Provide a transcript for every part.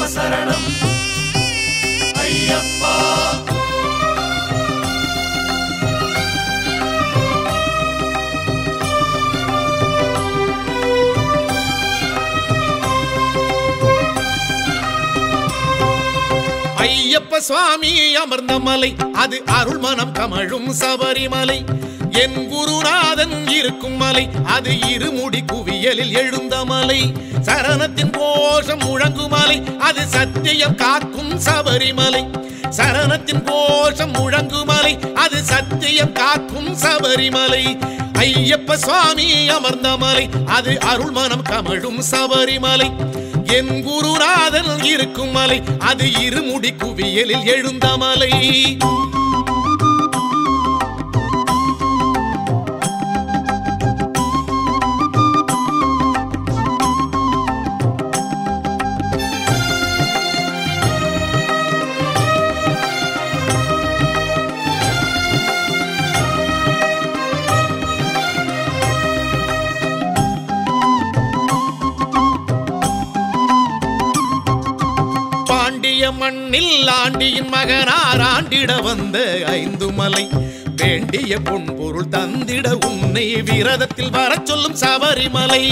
ஐயப்ப சரணம் ஐயப்பா ஐயப்ப சுவாமி அமர்ந்த மலை அது அருள் மனம் கமழும் சபரிமலை என் குருநாதன் இருக்கும் மலை அது இருமுடி குவியலில் எழுந்த மலை சரணத்தின் கோஷம் முழங்கும் மலை அது சத்தியம் காக்கும் சபரிமலை சரணத்தின் கோஷம் முழங்கும் மலை அது சத்தியம் காக்கும் சபரிமலை ஐயப்ப சுவாமி அமர்ந்த மலை அது அருள் மனம் கமழும் சபரிமலை என் குருநாதன் இருக்கும் மலை அது இருமுடி குவியலில் எழுந்த மலை பாண்டிய மண்ணில் ஆண்டியின் மகனார் ஆண்டிட வந்த ஐந்து மலை வேண்டிய பொன்பொருள் தந்திட உன்னை விரதத்தில் வரச் சொல்லும் சபரிமலை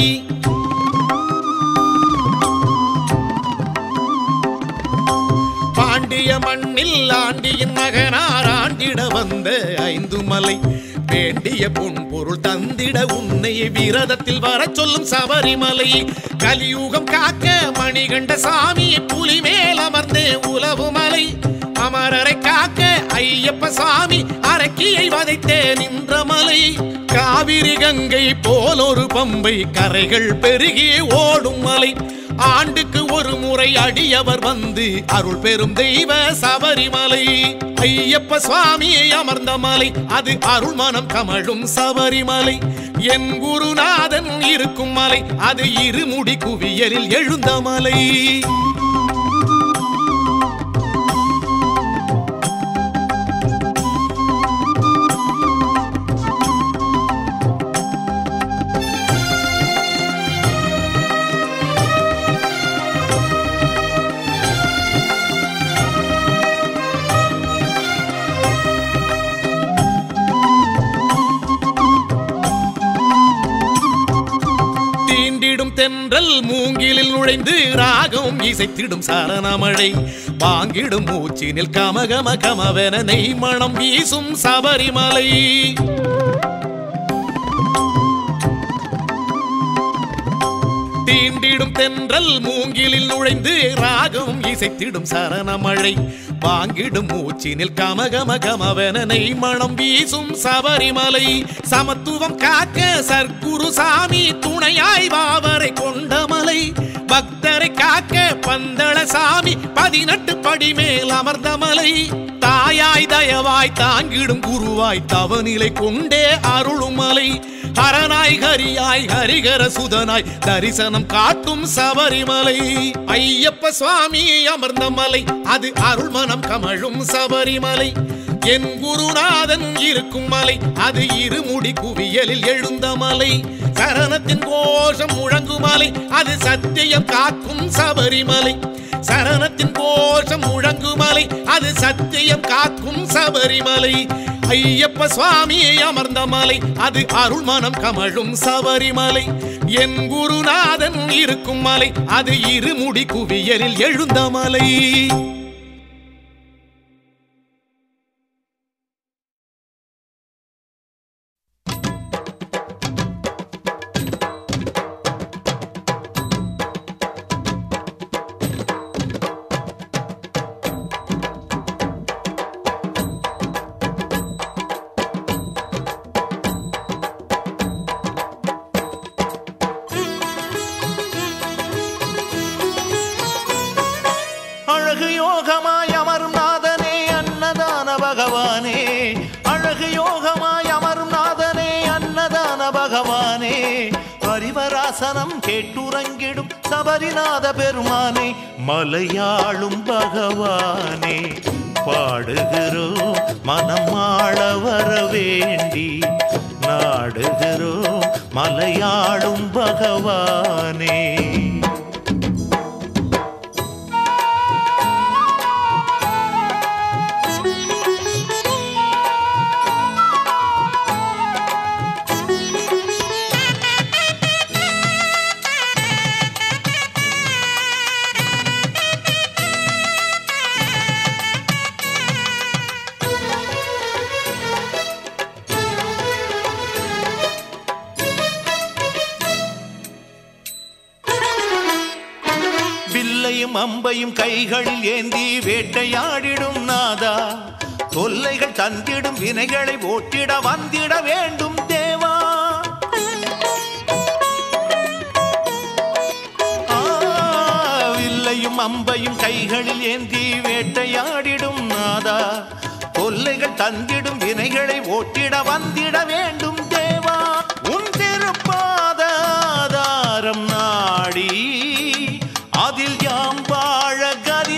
பாண்டிய மண்ணில் ஆண்டியின் மகனார் ஆண்டிட வந்த ஐந்து மலை வேண்டிய பொன்பொருள் தந்திட உன்னை விரதத்தில் வரச் சொல்லும் சபரிமலை கலியுகம் காக்க மணிகண்ட சாமி புலி மேல் அமர்ந்தே உலவு மலை அமரரை காக்க ஐயப்ப சாமி அரக்கியை வதைத்தே நின்ற மலை காவிரி கங்கை போல் ஒரு பம்பை கரைகள் பெருகி ஓடும் மலை ஆண்டுக்கு ஒரு முறை அடியவர் வந்து அருள் பெறும் தெய்வ சபரிமலை ஐயப்ப சுவாமி அமர்ந்த மலை அது அருள் மனம் கமழும் சபரிமலை என் குருநாதன் இருக்கும் மலை அது இருமுடி குவியலில் எழுந்த மலை தீண்டிடும் தென்றல் மூங்கிலில் நுழைந்து ராகம் இசைத்திடும் சரணமழை வாங்கிடும் மூச்சினில் கமகம கமவென நெய் மணம் வீசும் சபரிமலை தீண்டிடும் தென்றல் மூங்கிலில் நுழைந்து ராகம் இசைத்திடும் சரணமழை வாங்கிடும் மூச்சினில் கமகம கமவென நெய் மணம் வீசும் சபரிமலை சமத்துவம் காக்க சர்க்குரு சாமி துணையாய் வாவரை கொண்ட மலை பக்தரை காக்க பந்தள சாமி பதினெட்டு படி மேல் அமர்ந்த மலை தாயாய் தயவாய் தாங்கிடும் குருவாய் தவநிலை கொண்டே அருளும் மலை ஹரனாய் ஹரியாய் ஹரிகர சுதனாய் தரிசனம் காட்டும் சபரிமலை ஐயப்ப சுவாமி அமர்ந்த மலை அது அருள் மனம் கமழும் சபரிமலை என் குருநாதன் இருக்கும் மலை அது இருமுடி குவியலில் எழுந்த மலை சரணத்தின் கோஷம் முழங்கும் மலை அது சத்தியம் காக்கும் சபரிமலை சரணத்தின் கோஷம் முழங்கும் மலை அது சத்தியம் காக்கும் சபரிமலை ஐயப்ப சுவாமி அமர்ந்த மலை அது அருள் மனம் கமழும் சபரிமலை என் குருநாதன் இருக்கும் மலை அது இருமுடி குவியலில் எழுந்த மலை அழகு யோகமாய் அமரும் நாதனே அன்னதான பகவானே அழகு யோகமாய் அமரும் நாதனே அன்னதான பகவானே பரிவராசனம் கேட்டுறங்கிடும் சபரிநாத பெருமானே மலையாளும் பகவானே பாடுகிறோம் மனம் ஆள வர வேண்டி நாடுகிறோம் மலையாளும் பகவானே வில்லையும் அம்பையும் கைகளில் ஏந்தி வேட்டையாடிடும் நாதா தொல்லைகள் தந்திடும் வினைகளை ஓட்டிட வந்திட வேண்டும் தேவா ஆ, வில்லையும் அம்பையும் கைகளில் ஏந்தி வேட்டையாடிடும் நாதா தொல்லைகள் தந்திடும் வினைகளை ஓட்டிட வந்திட வேண்டும் தேவா உன் திருப்பாத ஆதாரம் நாடி அதில் யாம் வாழ கதி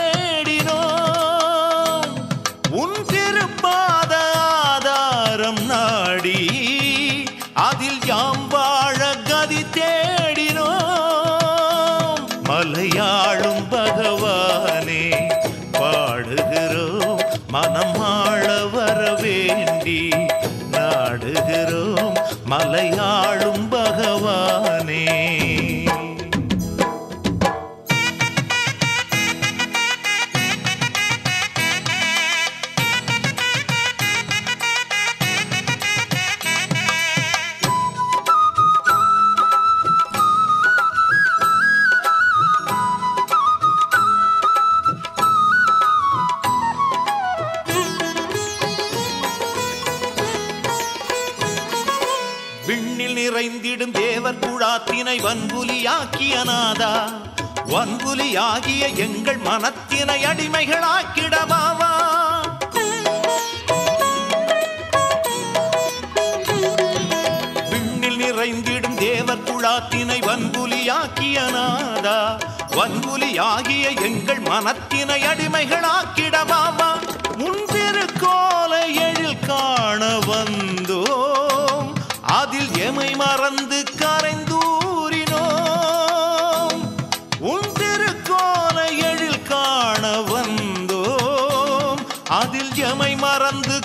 தேடினோம் உன் திருப்பாத ஆதாரம் நாடி அதில் யாம் வாழ கதி தேடினோம் மலையாளும் பகவானே பாடுகிறோம் மனம் ஆள வர வேண்டி நாடுகிறோம் மலையாளும் பகவானே விண்ணில் நிறைந்திடும் தேவர் குழாத்தினை வன்புலியாக்கிய நாதா வன்புலியாகிய எங்கள் மனத்தினை அடிமைகளாக்கிடவாவா விண்ணில் நிறைந்திடும் தேவர் குழாத்தினை வன்புலியாக்கிய நாதா வன்புலியாகிய எங்கள் மனத்தினை அடிமைகளாக்கிடவாவா உன் திருக்கோல எழில் காண வந்தோம் அதில் எமை மறந்து கரைந்தூரினோம் உன் திருக்கோல எழில் காண வந்தோம் அதில் எமை மறந்து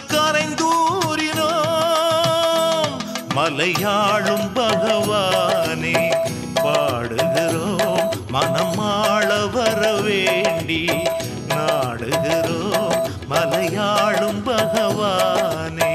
கரைந்தூரினோம் மலையாளும் பகவானே பாடுகிறோம் மனம் ஆள வர வேண்டி நாடுகிறோம் மலையாளும் பகவானே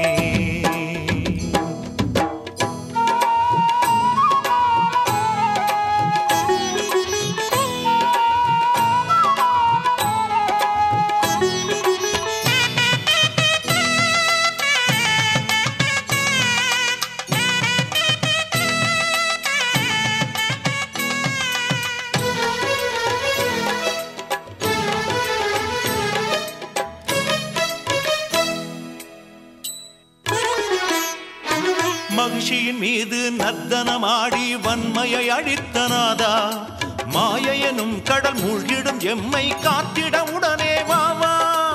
மகிழ்ச்சியின் மீது நர்த்தனமாடி வன்மையை அழித்தனாதா மாயையனும் கடல் மூழ்கிடும் எம்மை காத்திட உடனே வாவா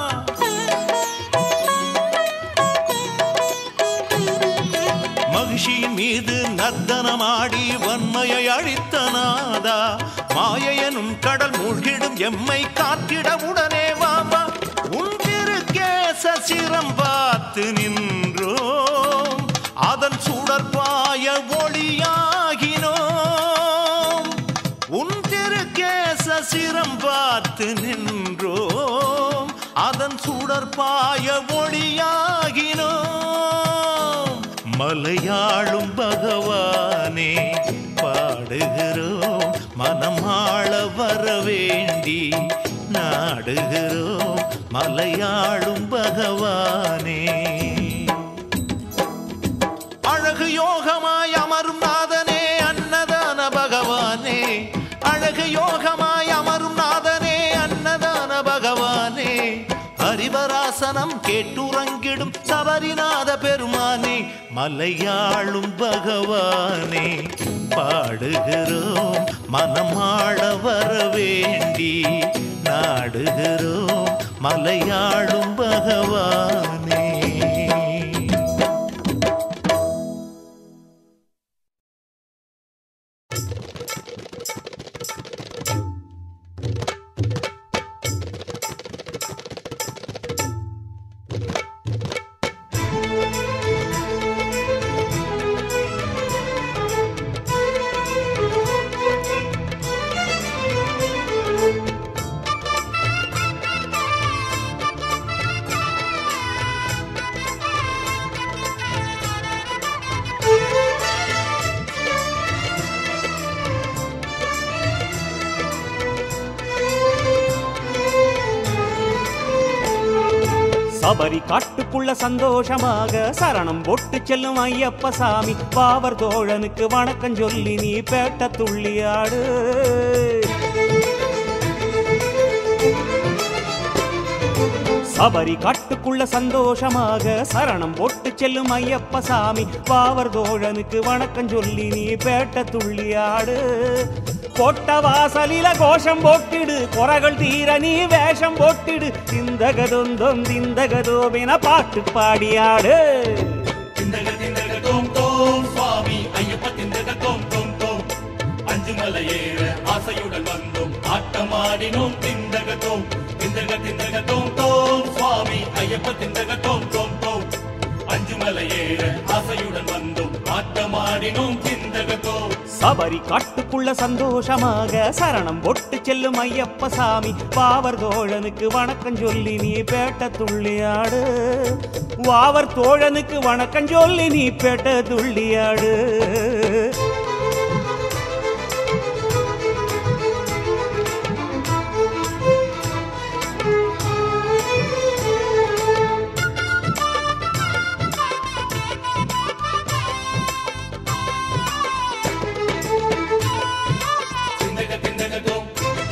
மகிழ்ச்சியின் மீது நர்த்தனமாடி வன்மையை அழித்தனாதா மாயையனும் கடல் மூழ்கிடும் எம்மை காத்திட உடனே வாவா உன் திருக்கேச சிரம் பார்த்து நின்றோம் அதன் சுடற்பாய ஒளியாகினோம் உன் திருக்கேச சிரம் பார்த்து நின்றோம் அதன் சுடற்பாய ஒளியாகினோம் மலையாளும் பகவானே பாடுகிறோம் மனம் ஆள வர வேண்டி நாடுகிறோம் மலையாளும் பகவானே அழகு யோகமாய் அமரும் நாதனே அன்னதான பகவானே அழகு யோகமாய் அமரும் நாதனே அன்னதான பகவானே ஹரிவராசனம் கேட்டுறங்கிடும் சபரிநாத பெருமானே மலையாளும் பகவானே பாடுகிறோம் மனமாள வர வேண்டி நாடுகிறோம் மலையாளும் பகவானே சபரி காட்டுக்குள்ள சந்தோஷமாக சரணம் போட்டு செல்லும் ஐயப்ப சாமி பாவர் தோழனுக்கு வணக்கம் சொல்லி நீ பேட்ட துள்ளியாடு சபரி காட்டுக்குள்ள சந்தோஷமாக சரணம் போட்டு செல்லும் ஐயப்ப சாமி பாவர் தோழனுக்கு வணக்கம் சொல்லி நீ பேட்ட துள்ளியாடு போட்ட வாசலில கோஷம் போட்டிடு குறைகள் தீர நீ வேஷம் போட்டிடு இந்த கதொந்தொம் இந்த கதோமென பாட்டு பாடியாடு திண்டக திண்டக தோம் தோம் சுவாமி ஐயப்ப திண்டக தோம் தோம் தோம் அஞ்சு மலை ஏற ஆசையுடன் வந்தோம் ஆட்டமாடினோம் திண்டக தோம் திண்டக திண்டக தோம் தோம் சுவாமி ஐயப்ப திண்டக தோம் தோம் தோம் அஞ்சு மலை ஏற ஆசையுடன் வந்தோம் ஆட்டமாடினோம் திண்டக தோம் சபரி காட்டுக்குள்ள சந்தோஷமாக சரணம் போட்டு செல்லும் ஐயப்ப சாமி பாவர் தோழனுக்கு வணக்கம் சொல்லி நீ பேட்ட துள்ளியாடு வாவர் தோழனுக்கு வணக்கம் சொல்லி நீ பேட்ட துள்ளியாடு திண்டக திண்டக தோம்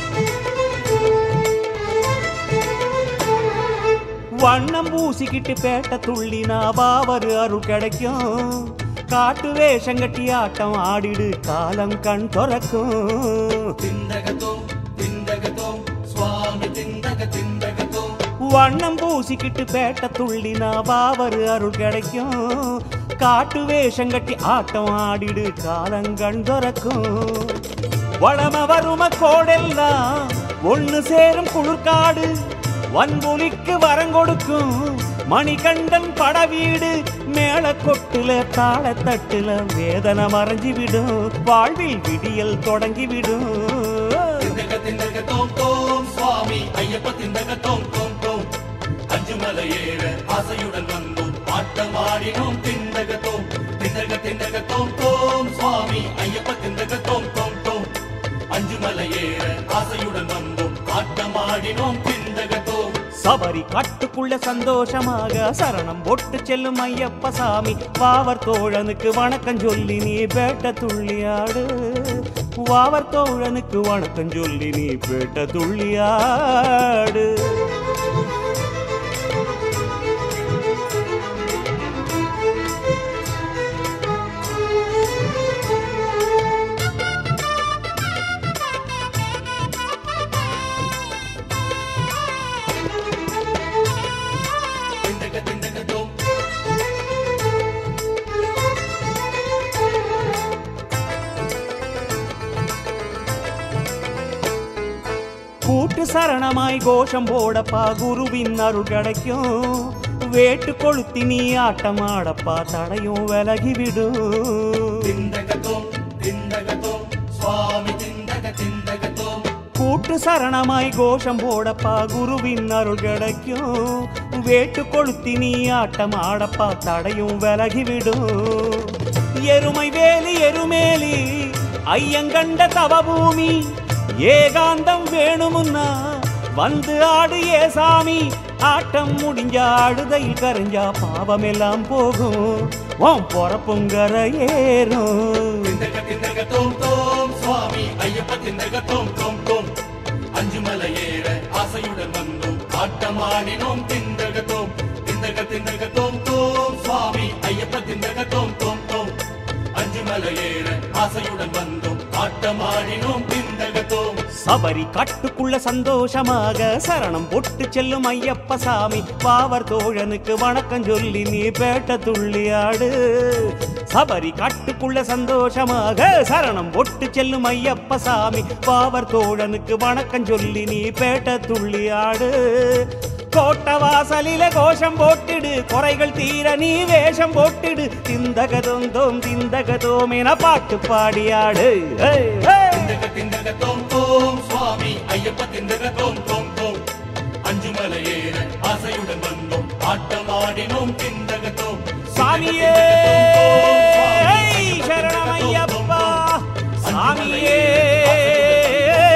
வண்ணம் பூசிக்கிட்டு பேட்ட துள்ளினா பாவர் அருள் கிடைக்கும் காட்டு வேஷம் கட்டி ஆட்டம் ஆடிடு காலம் கண் துறக்கும் திண்டக தோம் திண்டக தோம் சுவாமி திண்டக திண்டக தோம் வண்ணம் பூசிக்கிட்டு பேட்ட துள்ளினா பாவர் அருள் கிடைக்கும் காட்டு வேஷம் கட்டி ஆட்டம் ஆடிடு காலங்கண் துறக்கும் வளம வரும கோடெல்லாம் ஒண்ணு சேரும் குளிர்காடு வன்புலிக்கு வரங்கொடுக்கும் மணிகண்டன் படவீடு மேல கொட்டுல தாளத்தட்டுல வேதனை மறைஞ்சு விடும் வாழ்வில் விடியல் தொடங்கி விடும் திண்டக திண்டக தோம் தோம் சுவாமி ஐயப்ப திண்டக தோம் தோம் தோம் அஞ்சு மலை ஏற ஆசையுடன் வந்தோம் ஆட்டமாடினோம் திண்டக தோம் திண்டக திண்டக தோம் தோம் சுவாமி ஐயப்ப திண்டக தோம் தோம் தோம் அஞ்சு மலை ஏற ஆசையுடன் வந்தோம் ஆட்டமாடினோம் திண்டக தோம் சபரி காட்டுக்குள்ள சந்தோஷமாக சரணம் போட்டு செல்லும் ஐயப்ப சாமி வாவர் தோழனுக்கு வணக்கம் சொல்லி நீ பேட்ட துள்ளியாடு வாவர் தோழனுக்கு வணக்கம் சொல்லி நீ பேட்ட துள்ளியாடு திண்டக திண்டக தோம் கூட்டு சரணமாய் கோஷம் போடப்பா குருவின் அருள் கிடைக்கும் வேட்டு கொளுத்தி நீ ஆட்டம் ஆடப்பா தடையும் விலகிவிடும் திண்டக தோம் திண்டக தோம் சுவாமி திண்டக திண்டக தோம் கூட்டு சரணமாய் கோஷம் போடப்பா குருவின் அருள் கிடைக்கும் வேட்டு கொளுத்தி நீ ஆட்டம் ஆடப்பா தடையும் விலகிவிடும் எருமை வேலி எருமேலி ஐயங்கண்ட தவபூமி ஏகாந்தம் வேணுமுன்னா வந்து ஆடு ஏ சாமி ஆட்டம் முடிஞ்சா அழுதையில் கரைஞ்சா பாவமெல்லாம் போகும் உன் பொறப்புங்கர ஏறும் திண்டக திண்டக தோம் தோம் சுவாமி ஐயப்ப திண்டக தோம் தோம் தோம் அஞ்சு மலை ஏற ஆசையுடன் வந்தோம் ஆட்டமாடினோம் திண்டக தோம் திண்டக திண்டக தோம் தோம் சுவாமி ஐயப்ப திண்டக தோம் தோம் தோம் அஞ்சு மலை ஏற ஆசையுடன் வந்தோம் ஆட்டமாடினோம் திண்டக தோம் சபரி காட்டுக்குள்ள சந்தோஷமாக சரணம் போட்டு செல்லும் ஐயப்ப சாமி பாவர் தோழனுக்கு வணக்கம் சொல்லி நீ பேட்ட துள்ளியாடு சபரி காட்டுக்குள்ள சந்தோஷமாக சரணம் போட்டு செல்லும் ஐயப்ப சாமி பாவர் தோழனுக்கு வணக்கம் சொல்லி நீ பேட்ட துள்ளியாடு கோட்ட வாசலில கோஷம் போட்டிடு குறைகள் தீர நீ வேஷம் போட்டிடு திந்தகதோந்தோம் திந்தகதோம் என பாட்டு பாடியாடு ஏய், ஏய். திண்டக திண்டக தோம் தோம் சுவாமி ஐயப்ப திண்டக தோம் தோம் தோம் அஞ்சு மலை ஏற ஆசையுடன் வந்தோம் ஆட்டமாடினோம் திண்டக தோம் சாமியே சரணமையப்பா சாமியே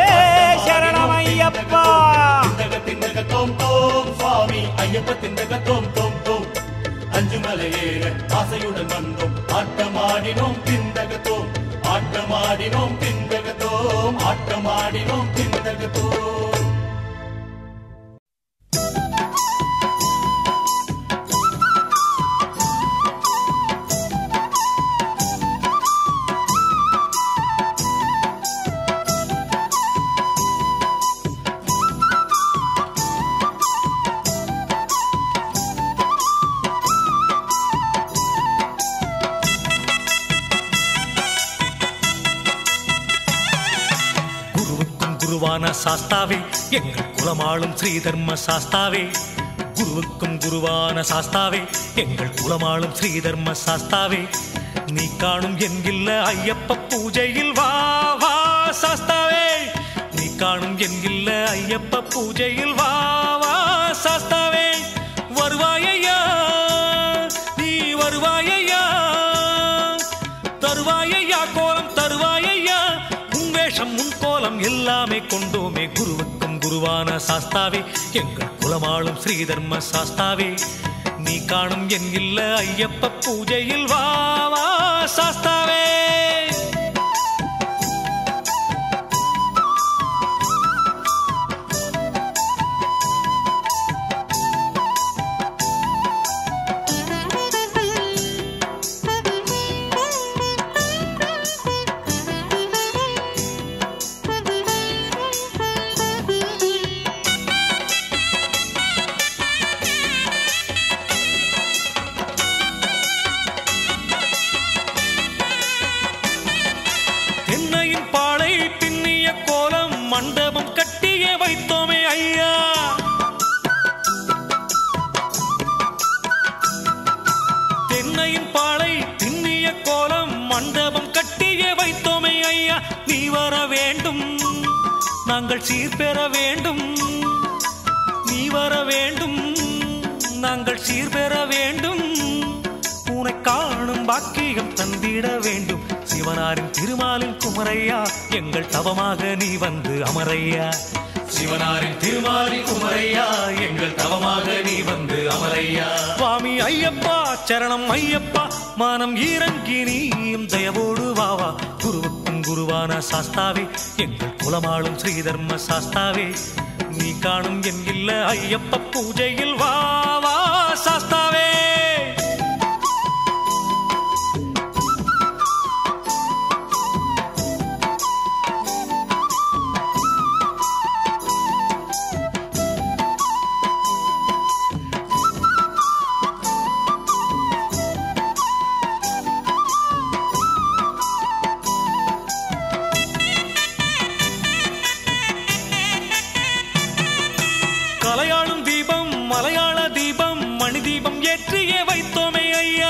சரணமையப்பா திண்டக திண்டக தோம் தோம் சுவாமி ஐயப்ப திண்டக தோம் ஆசையுடன் வந்தோம் ஆட்டமாடினோம் திண்டகத்தோம் ஆட்டமாடினோம் திண்டகத்தோம் ஆட்டமாடினோம் திண்டகத்தோம் குருவுக்கும் குருவான சாஸ்தாவே எங்கள் குலமாளும் ஸ்ரீ தர்ம சாஸ்தாவே குருவுக்கும் குருவான சாஸ்தாவே எங்கள் குலமாளும் ஸ்ரீ தர்ம சாஸ்தாவே நீ காணும் என்கில்ல ஐயப்ப பூஜையில் வா வா சாஸ்தாவே நீ காணும் என்கில்ல ஐயப்ப பூஜையில் வா வா சாஸ்தாவே வருவாயையா நீ வருவாயையா தருவாயையா கோலம் தருவாயையா உன் வேஷம் உன் கோலம் எல்லாமே கொண்டோமே குருவுக்கும் குருவான சாஸ்தாவே எங்கள் குலமாளும் ஸ்ரீதர்ம சாஸ்தாவே நீ காணும் என் இல்ல ஐயப்ப பூஜையில் வா வா சாஸ்தாவே தென்னையின் பாலை பின்னிய கோலம் மண்டபம் கட்டியே வைத்தோமே ஐயா தென்னையின் பாலை பின்னிய கோலம் மண்டபம் கட்டியே வைத்தோமே ஐயா நீ வர வேண்டும் நாங்கள் சீர் பெற வேண்டும் நீ வர வேண்டும் நாங்கள் சீர் பெற வேண்டும் உனை காணும் பாக்கியம் தந்திட வேண்டும் சிவனாரின் திருமாலின் குமரையா எங்கள் தவமாக நீ வந்து அமரையா சிவனாரின் திருமாலின் குமரையா எங்கள் தவமாக நீ வந்து அமரையா சுவாமி ஐயப்பா சரணம் ஐயப்பா மானம் இறங்கி நீயும் தயவோடு வாவா குருவுக்கும் குருவான சாஸ்தாவே எங்கள் குலமாளும் ஸ்ரீதர்ம சாஸ்தாவே நீ காணும் என் இல்ல ஐயப்ப பூஜையில் வா வா சாஸ்தாவே கலையாளும் தீபம் மலையாள தீபம் மணி தீபம் ஏற்றியே வைத்தோமே ஐயா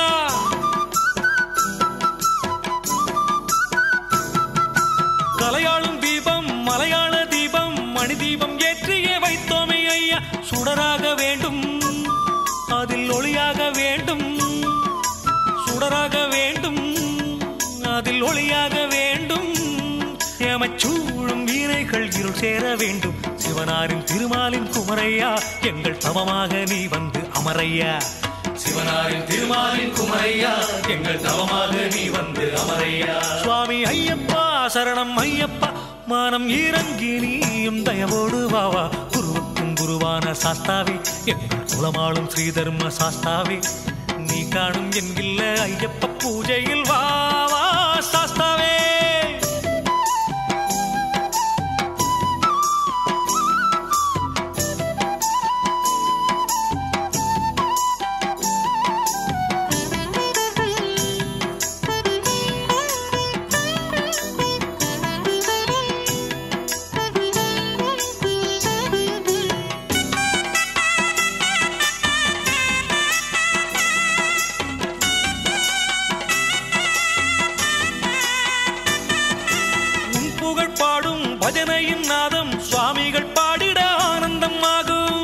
கலையாளும் தீபம் மலையாள தீபம் மணி தீபம் ஏற்றியே வைத்தோமே ஐயா சுடராக வேண்டும் அதில் ஒளியாக வேண்டும் சுடராக வேண்டும் அதில் ஒளியாக வேண்டும் எமச்சூழும் வீரைகள் இருள் சேர வேண்டும் சிவனாரின் திருமாலின் குமரையா எங்கள் தவமாக நீ வந்து அமரையா சிவனாரின் திருமாலின் குமரையா எங்கள் தவமாக நீ வந்து அமரையா சுவாமி ஐயப்பா சரணம் ஐயப்பா மானம் இறங்கி நீயும் தயவோடு வாவா குருவுக்கும் குருவான சாஸ்தாவே எங்கள் குலமாளும் ஸ்ரீதர்ம சாஸ்தாவே நீ காணும் என்கில்ல ஐயப்ப பூஜையில் வா வா சாஸ்தாவே உன் புகழ் பாடும் பஜனையின் நாதம் சுவாமிகள் பாடிட ஆனந்தம் ஆகும்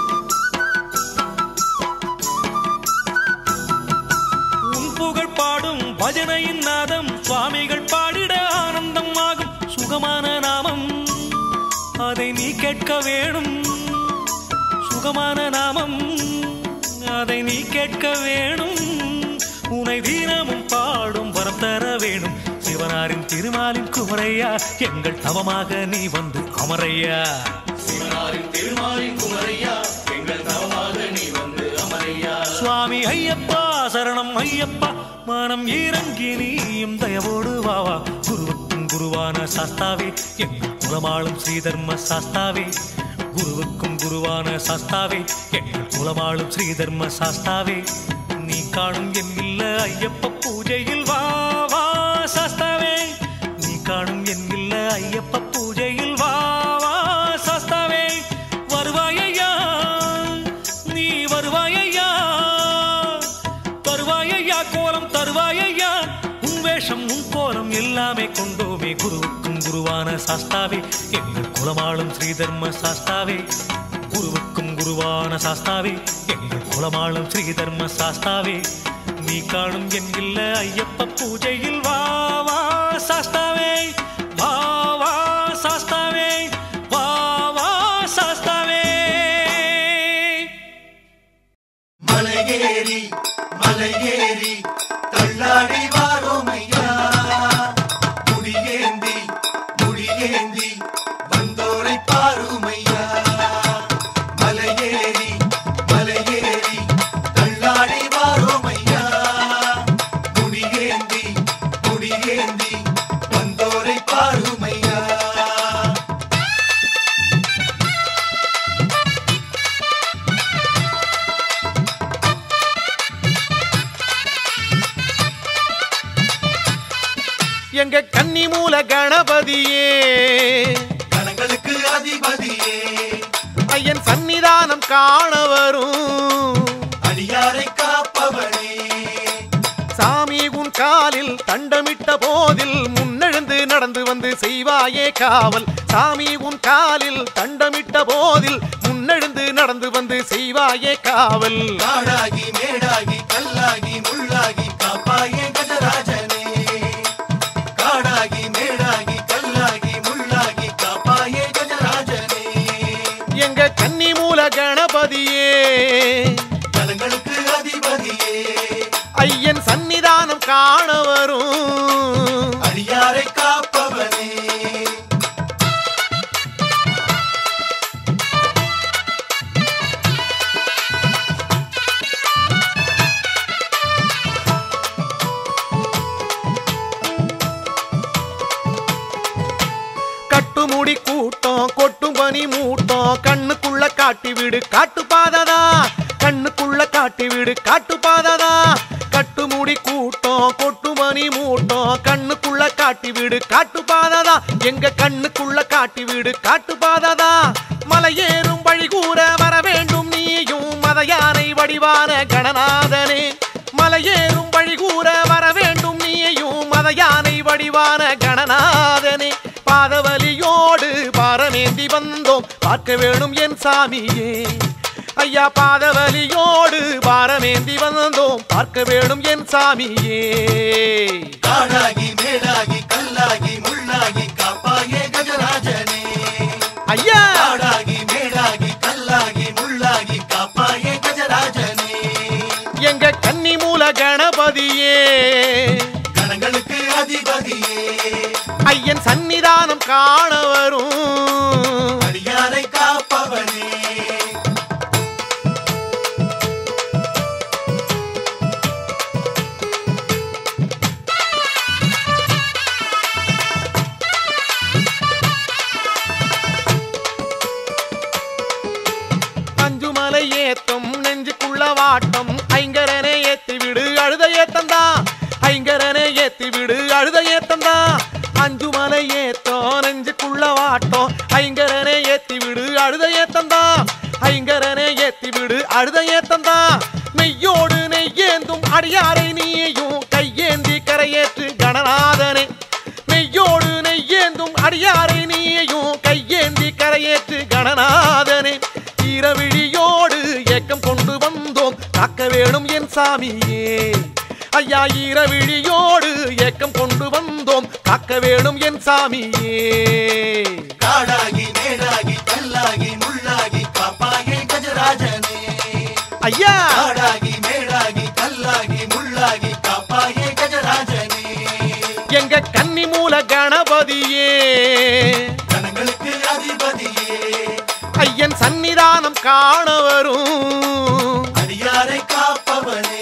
உன் புகழ் பாடும் பஜனையின் நாதம் சுவாமிகள் பாடிட ஆனந்தம் ஆகும் சுகமான நாமம் அதை நீ கேட்க வேணும் சுகமான நாமம் அதை நீ கேட்க வேணும் உனை தீனமும் பாடும் வரம் தர வேணும் சிவனாரின் திருமாலின் குமரையா எங்கள் தவமாக நீ வந்து அமரையா சிவனாரின் திருமாலின் குமரையா எங்கள் தவமாக நீ வந்து அமரையா சுவாமி ஐயப்பா சரணம் ஐயப்பா மனம் இறங்கி நீயும் தயவோடு வாவா குருவுக்கும் குருவான சாஸ்தாவே எங்கள் குலமாளும் ஸ்ரீதர்ம சாஸ்தாவே குருவுக்கும் குருவான சாஸ்தாவே எங்கள் குலமாளும் ஸ்ரீதர்ம சாஸ்தாவே நீ காணும் என் இல்ல ஐயப்ப பூஜையில் வா வா சாஸ்தாவே நீ காணும் என் இல்ல ஐயப்ப பூஜையில் வா வா சாஸ்தாவே வருவாயையா நீ வருவாயையா தருவாயையா கோலம் தருவாயையா உன் வேஷம் உன் கோலம் எல்லாமே கொண்டோமே குருவுக்கும் குருவான சாஸ்தாவே எங்கள் குலமாளும் ஸ்ரீதர்ம சாஸ்தாவே குருவுக்கும் குருவான சாஸ்தாவே எங்கள் குலமாளும் ஸ்ரீதர்ம சாஸ்தாவே நீ காணும் என் இல்ல ஐயப்ப பூஜையில் வா வா சாஸ்தாவே வா வா சாஸ்தாவே வா வா சாஸ்தாவே மலையேறி மலையேறி தள்ளாடி வாரோமையா முடியேந்தி முடியேந்தி வந்தோரை பாருமையா மலையேறி மலையேறி தள்ளாடி வாரோமையா முடியேந்தி முடியேந்தி வந்தோரை பாருமையா எங்க கன்னி மூல கணபதியே கணங்களுக்கு அதிபதியே ஐயன் சன்னிதானம் காண வரும் அடியாரை காப்பவனே சாமி உன் காலில் தண்டமிட்ட போதில் முன்னெழுந்து நடந்து வந்து செய்வாயே காவல் சாமி உன் காலில் தண்டமிட்ட போதில் முன்னெழுந்து நடந்து வந்து செய்வாயே காவல் காடாகி மேடாகி கல்லாகி முள்ளாகி காப்பாயே கஜராஜனே காடாகி மேடாகி கல்லாகி முள்ளாகி காப்பாயே கஜராஜனே எங்க கன்னி மூல கணபதியே கலங்களுக்கு அதிபதியே ஐயன் சன்னிதானம் காண வரும் அடியாரை காப்பவனே கட்டுமுடி கூட்டம் கொட்டும் பனி மூட்டம் கண்ணுக்குள்ள காட்டி விடு காட்டு பாததா கண்ணுக்குள்ள காட்டி விடு காட்டு பாததா கட்டுமுடி கூட்டம் கொட்டு மணி மூட்டம் கண்ணுக்குள்ள காட்டி விடு காட்டு பாததா எங்க கண்ணுக்குள்ள காட்டி விடு காட்டு பாததா மலையேறும் வழி கூற வர வேண்டும் நீயும் மத யானை வடிவான கணநாதனே மலையேறும் வழி கூற வர வேண்டும் நீயும் மத யானை வடிவான கணநாதனே பாதவலியோடு பாரமேந்தி வந்தோம் பார்க்க வேணும் என் சாமியே ஐயா பாதவலியோடு பாரமேந்தி வந்தோம் பார்க்க வேணும் என் சாமியே காடாகி மேடாகி கல்லாகி முள்ளாகி காப்பாயே கஜராஜனே ஐயா காடாகி மேடாகி கல்லாகி முள்ளாகி காப்பாயே கஜராஜனே எங்க கன்னி மூல கணபதியே கணங்களுக்கு அதிபதியே ஐயன் சன்னிதானம் காண வரும் அடியாரை காப்பவனே அஞ்சு மலை ஏத்தம் நெஞ்சுக்குள்ள வாட்டம் ஐங்கரனே ஏத்தி விடு அழுத ஏத்தந்தா ஐங்கரனே ஏத்தி விடு அழுத ஏத்தந்தா அஞ்சு மலை ஏத்தம் நெஞ்சுக்குள்ள வாட்டம் ஐங்கரனே ஏத்தி விடு அழுத ஏத்தந்தா ஐங்கரனே ஏத்தி விடு அழுத ஏத்தந்தா நெய்யோடு நெய்யேந்தும் அடியாரை நீயும் கையேந்தி கரையேற்று கணநாதனே நெய்யோடு நெய்யேந்தும் அடியாரை நீயும் கையேந்தி கரையேற்று கணநாதனே ஈரவிழியோடு ஏக்கம் கொண்டு வந்தோம் காக்க வேணும் என் சாமியே ஐயா ஈரவிழியோடு ஏக்கம் கொண்டு வந்தோம் காக்க வேணும் என் சாமியே காடாகி மேடாகி கல்லாகி முள்ளாகி காப்பாயே கஜராஜனே ஐயா காடாகி மேடாகி கல்லாகி முள்ளாகி மூல கணபதியே கணங்களுக்கு அதிபதியே ஐயன் சன்னிதானம் காண வரும் அடியாரை காப்பவனே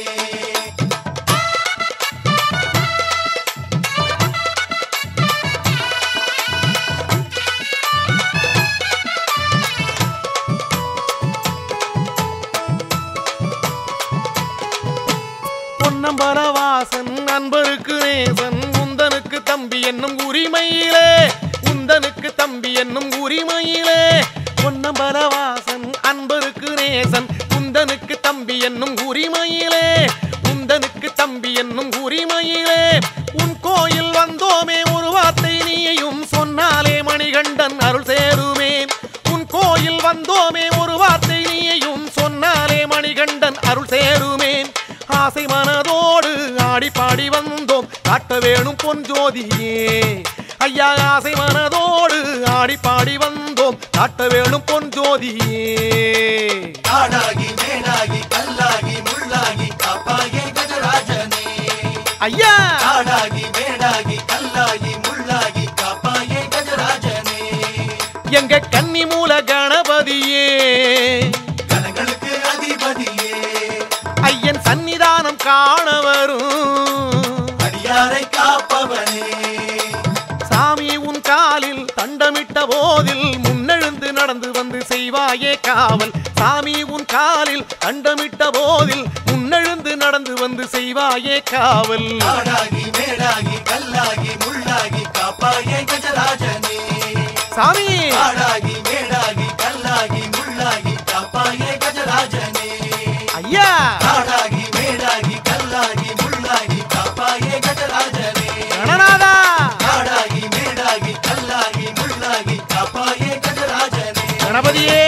பொன்னம்பலவாசன் அன்பருக்கு நேசன் உந்தனுக்கு தம்பி என்னும் உரிமையிலே உந்தனுக்கு தம்பி என்னும் உரிமையிலே பொன்னம்பலவாசன் அன்பருக்கு நேசன் உந்தனுக்கு தம்பி என்னும் உரிமையிலே உந்தனுக்கு தம்பி என்னும் உரிமையிலே உன் கோயில் வந்தோமே ஒரு வார்த்தை நீயும் சொன்னாலே மணிகண்டன் அருள் சேருமே உன் கோயில் வந்தோமே ஒரு வார்த்தை நீயும் சொன்னாலே மணிகண்டன் அருள் சேருமே ஆசை மனதோடு ஆடி பாடி வந்தோம் காட்ட வேணும் பொன் ஜோதியே ஐயா ஆசை மனதோடு ஆடி பாடி வந்தோம் காட்ட வேணும் பொன் ஜோதியே காடாகி மேடாகி கல்லாகி முள்ளாகி காப்பாயே கஜராஜனே ஐயா காடாகி மேடாகி கல்லாகி முள்ளாகி காப்பாயே கஜராஜனே எங்க கன்னி மூல கணபதியே கணங்களுக்கு அதிபதியே ஐயன் சன்னிதானம் காண வரும் அடியாரை காப்பவனே சாமி உன் காலில் தண்டமிட்ட போதில் முன்னெழுந்து நடந்து வந்து செய்வாயே காவல் சாமி உன் காலில் தண்டமிட்ட போதில் முன்னெழுந்து நடந்து வந்து செய்வாயே காவல் காடாகி மேடாகி கல்லாகி முள்ளாகி காப்பாயே கஜராஜனே சாமி காடாகி மேடாகி கல்லாகி முள்ளாகி காப்பாயே கஜராஜனே ஐயா காடாகி மேடாகி கல்லாகி முள்ளாகி காப்பாயே கஜராஜனே கணநாதா காடாகி மேடாகி கல்லாகி முள்ளாகி காப்பாயே கஜராஜனே கணபதியே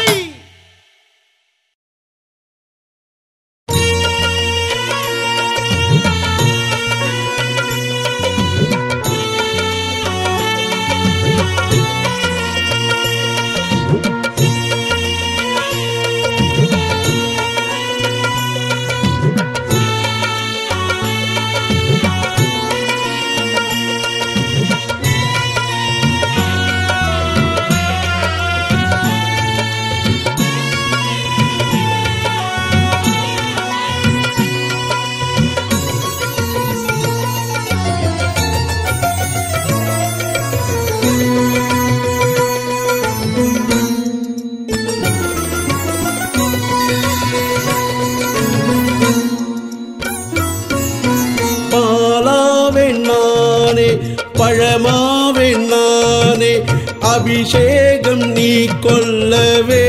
பாலாவெண்ணானே பழமாவெண்ணானே அபிஷேகம் நீ கொள்ளவே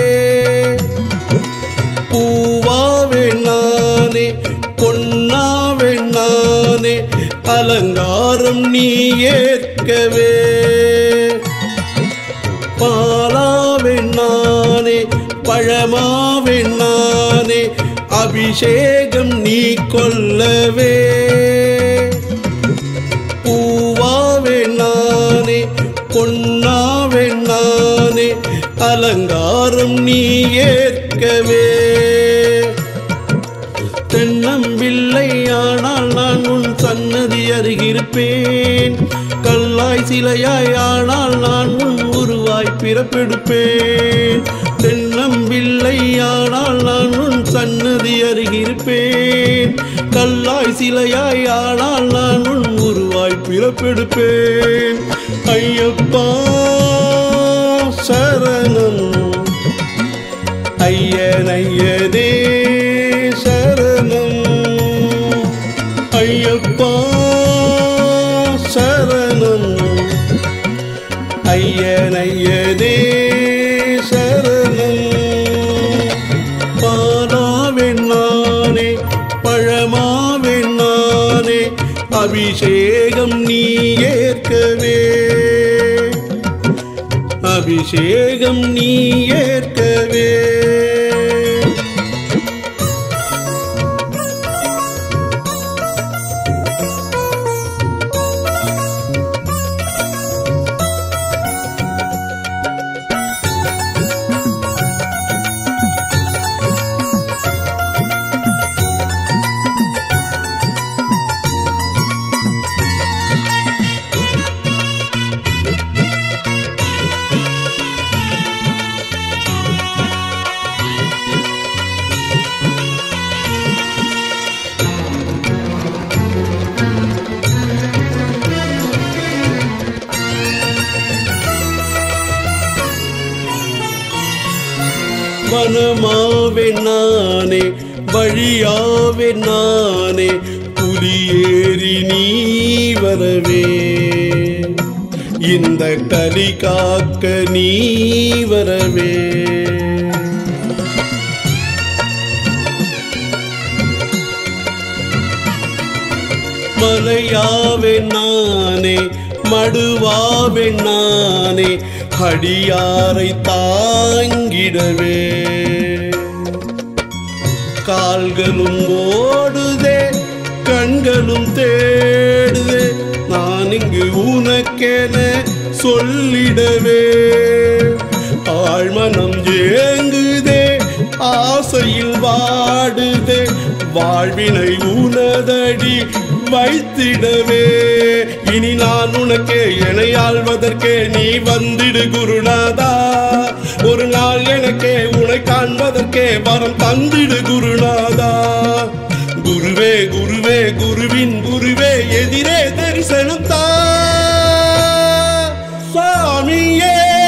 பூவாவெண்ணானே பொன்னாவெண்ணானே அலங்காரம் நீ ஏற்கவே பாலாவெண்ணானே பழமாவெண்ணானே அபிஷேகம் நீ கொள்ளவே பூவாவெண்ணானே பொன்னாவெண்ணானே அலங்காரம் நீ ஏற்கவே தென்னம்பிள்ளையானால் நான் உன் சன்னதி அருகிருப்பேன் கல்லாய் சிலையாய் ஆனால் நான் உன் உருவாய் பிறப்பெடுப்பேன் தென்னம்பிள்ளையானால் நான் உன் சன்னதி அருகிருப்பேன் கல்லாய் சிலையாய் ஆனால் நான் உன் உருவாய் பிறப்பெடுப்பேன் ஐயப்பா சரணம் ஐயன் ஐயனே சரணம் ஐயப்பா சரணம் ஐயன் ஐயனே சரணம் பாலாவெண்ணானே பழமாவெண்ணானே அபிஷேகம் நீ ஏற்கவே அபிஷேகம் நீ ஏற்கவே வனமாவேன் நானே வழியாவேன் நானே புலியேறி நீ வரவே இந்த கலி காக்க நீ வரவே மலையாவே நானே மடுவாவே நானே அடியாரை தாங்கிடவே கால்களும் ஓடுதே கண்களும் தேடுதே நான் இங்கு உனக்கென சொல்லிடவே ஆழ்மனம் ஏங்குதே ஆசையில் வாடுதே வாழ்வினை உனதடி வைத்திடவே இனி நான் உனக்கே என்னை ஆள்வதற்கே நீ வந்திடு குருநாதா ஒரு நாள் எனக்கே உன்னை காண்பதற்கே வரம் தந்திடு குருநாதா குருவே குருவே குருவின் குருவே எதிரே தரிசனம் தா சுவாமியே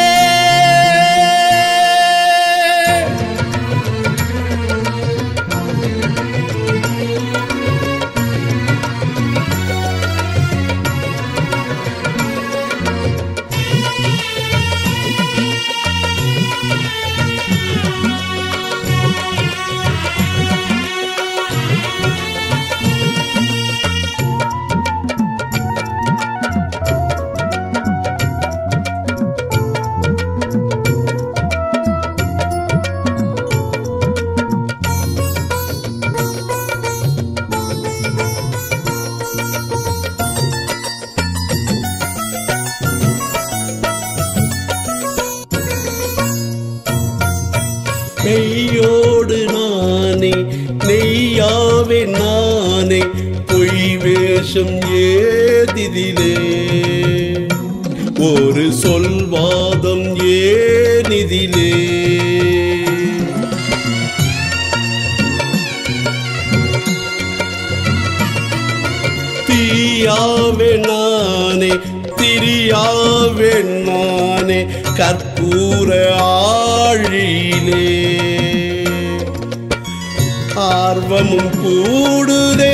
மெய்யோடு நானே நெய்யாவே நானே பொய் வேஷம் ஏதிதிலே ஒரு சொல்வாதம் ஏனிதிலே தீயாவே நானே திரியாவே நானே கற்பூர ஆழியிலே ஆர்வமும் கூடுதே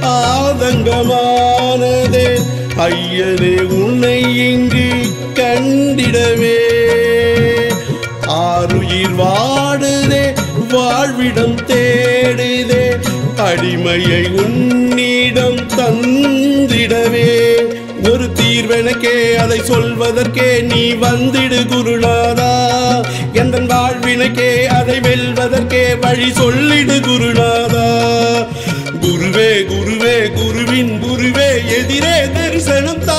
ஆதங்கமானதே ஐயனே உன்னை இங்கு கண்டிடவே ஆருயிர் வாடுதே வாழ்விடம் தேடுதே அடிமையை உன்னிடம் தந்திடவே ஒரு தீர்வெனக்கே அதை சொல்வதற்கே நீ வந்திடு குருநாதா எந்த வாழ்வினக்கே அதை வெல்வதற்கே வழி சொல்லிடு குருநாதா குருவே குருவே குருவின் குருவே எதிரே தரிசனம் தா